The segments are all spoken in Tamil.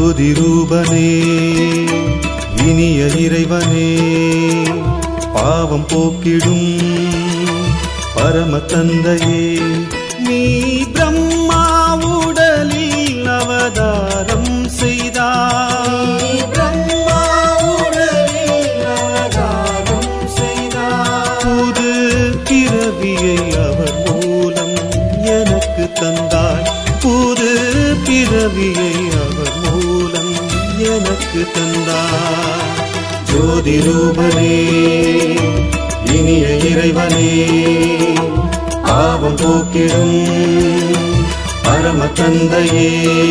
ஜோதி ரூபனே இனிய இறைவனே பாவம் போக்கிடும் பரம தந்தையே நீ பிரம்மா உடலில் அவதாரம் செய்தாய் பிரம்மா உடலில் அவதாரம் செய்தாய் புது பிறவியை அவர் மூலம் எனக்கு தந்தாய் புது பிறவியை அவர் மூலம் எனக்கு தந்தாய் ஜோதி ரூபனே இனிய இறைவனே பாவம் போக்கிடும் பரம தந்தையே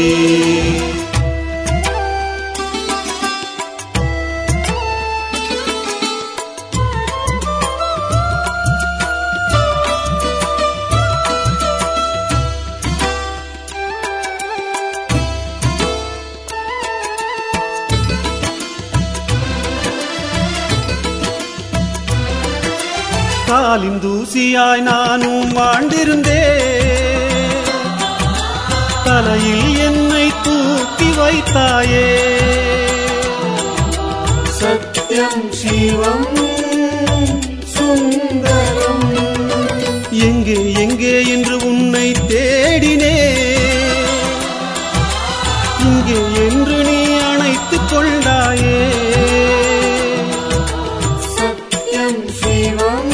காலின் தூசியாய் நானும் வாழ்ந்திருந்தேன் தலையில் என்னை தூக்கி வைத்தாயே சத்யம் சிவம் சுந்தரம் எங்கே எங்கே என்று உன்னை தேடினே இங்கே என்று நீ அணைத்துக் கொண்டாயே சத்யம் சிவம்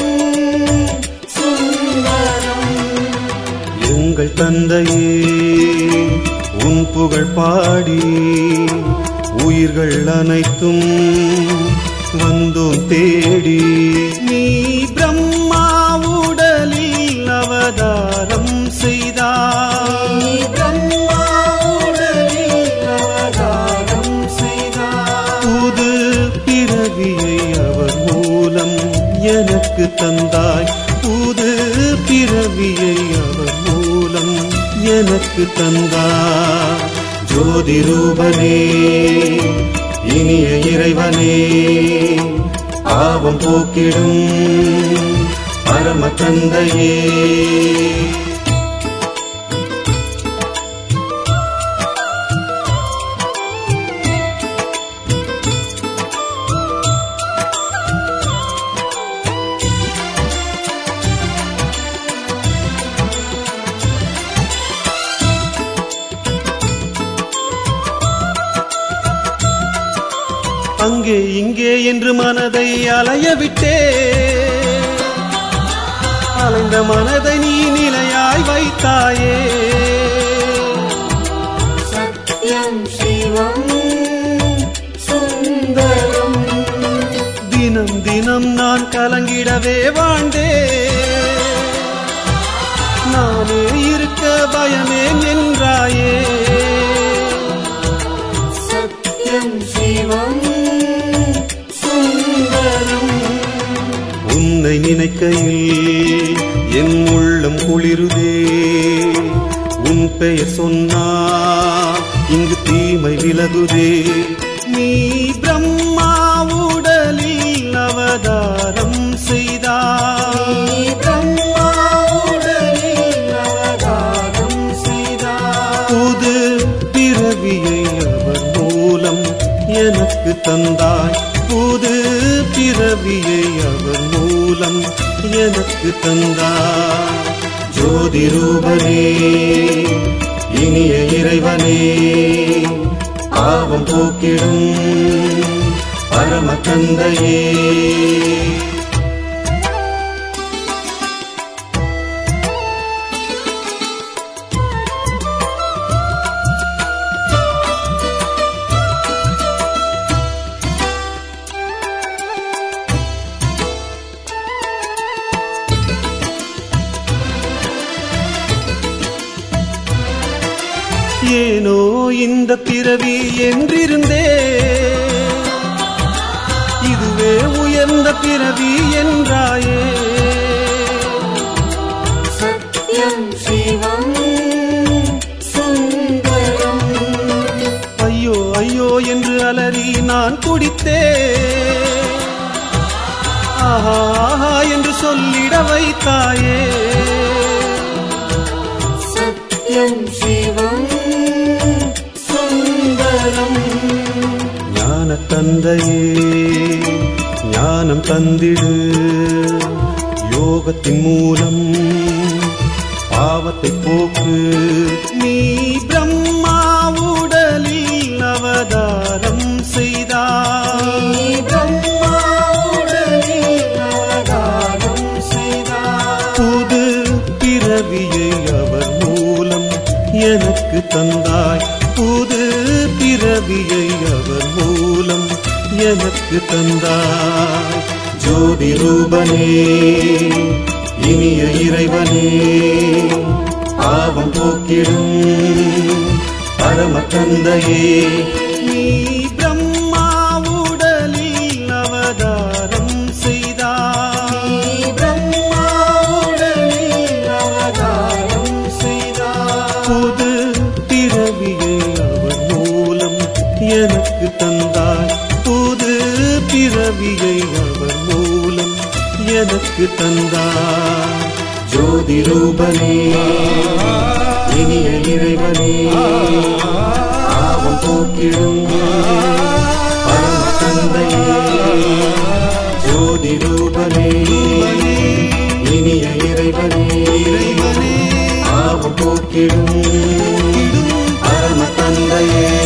சுந்தரம் எங்கள் தந்தையே உன் புகழ் பாடி உயிர்கள் அனைத்தும் வந்தோம் தேடி நீ பிரம்மா உடலில் அவதாரம் செய்தாய் நீ பிரம்மா உடலில் அவதாரம் செய்தாய் புது பிறவியை அவர் மூலம் எனக்கு தந்தாய் புது பிறவியை அவர் மூலம் எனக்கு தந்தாய் ஜோதி ரூபனே இனிய இறைவனே பாவம் போக்கிடும் பரம தந்தையே அங்கே இங்கே என்று மனதை அலைய விட்டே அலைந்த மனதை நீ நிலையாய் வைத்தாயே சத்யம் சிவம் சுந்தரம் தினம் தினம் நான் கலங்கிடவே வாழ்ந்தே நானே இருக்க பயமே நின்றாயே சத்யம் சிவம் சுந்தரம் உன்னை நினைக்கையில் என் உள்ளம் குளிருதே உன் பெயர் சொன்னா இங்கு தீமை விலகுதே நீ பிரம்மா உடலில் அவதாரம் செய்தாய் நீ பிரம்மா உடலில் அவதாரம் செய்தாய் புது பிறவியை அவர் மூலம் எனக்கு தந்தாய் புது பிறவியை அவர் மூலம் எனக்கு தந்தாய் ஜோதி ரூபனே இனிய இறைவனே பாவம் போக்கிடும் பரம தந்தையே ஏனோ இந்த பிறவி என்றிருந்தே இதுவே உயர்ந்த பிறவி என்றாயே சத்யம் சிவம் சுந்தரம் ஐயோ ஐயோ என்று அலறி நான் குடித்தே ஆஹா ஆஹா என்று சொல்லிட வைத்தாயே சத்யம் சிவம் சுந்தரம் தந்தையே ஞானம் தந்திடு யோகத்தின் மூலம் பாவத்தை போக்கு நீ பிரம்மா உடலில் அவதாரம் செய்தாய் நீ பிரம்மா உடலில் அவதாரம் செய்தாய். புது பிறவியை அவர் மூலம் எனக்கு தந்தாய் புது பிறவியை அவர் மூலம் எனக்கு தந்தாய் ஜோதி ரூபனே இனிய இறைவனே பாவம் போக்கிடும் பரம தந்தையே நீ பிரம்மா உடலில் அவதாரம் செய்தாய் நீ பிரம்மா உடலில் அவதாரம் செய்தாய். புது பிறவியை அவர் மூலம் எனக்கு தந்தாய் புது பிறவியை அவர் மூலம் எனக்கு தந்தாய் ஜோதி ரூபனே இனிய இறைவனே பாவம் போக்கிடும் பரம தந்தையே ஜோதி ரூபனே இனிய இறைவனே இறைவனே பாவம் போக்கிடும் பரம தந்தையே